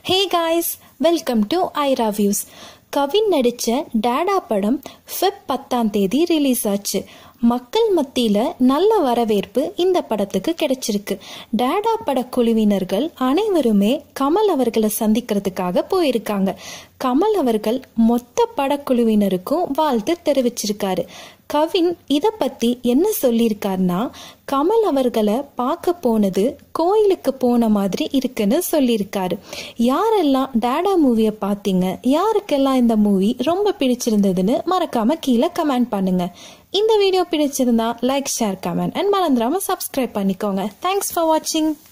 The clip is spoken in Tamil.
hey guys welcome to Aira views Kavin நடித்த டேடா படம் ஃபெப் பத்தாம் தேதி ரிலீஸ் ஆச்சு மக்கள் மத்தியில் நல்ல வரவேற்பு இந்த படத்துக்கு கிடைச்சிருக்கு டேடா பட குழுவினர்கள் அனைவருமே கமல் அவர்களை சந்திக்கிறதுக்காக போயிருக்காங்க கமல் அவர்கள் மொத்த படக்குழுவினருக்கும் வாழ்த்து தெரிவிச்சிருக்காரு கவின் இதை பற்றி என்ன சொல்லியிருக்காருன்னா கமல் அவர்களை பார்க்க போனது கோயிலுக்கு போன மாதிரி இருக்குன்னு சொல்லியிருக்காரு யாரெல்லாம் டேடா மூவியை பார்த்தீங்க யாருக்கெல்லாம் இந்த மூவி ரொம்ப பிடிச்சிருந்ததுன்னு மறக்காம கீழே கமெண்ட் பண்ணுங்க இந்த வீடியோ பிடிச்சிருந்தா லைக் ஷேர் கமெண்ட் அண்ட் மறந்துடாம சப்ஸ்கிரைப் பண்ணிக்கோங்க தேங்க்ஸ் ஃபார் வாட்சிங்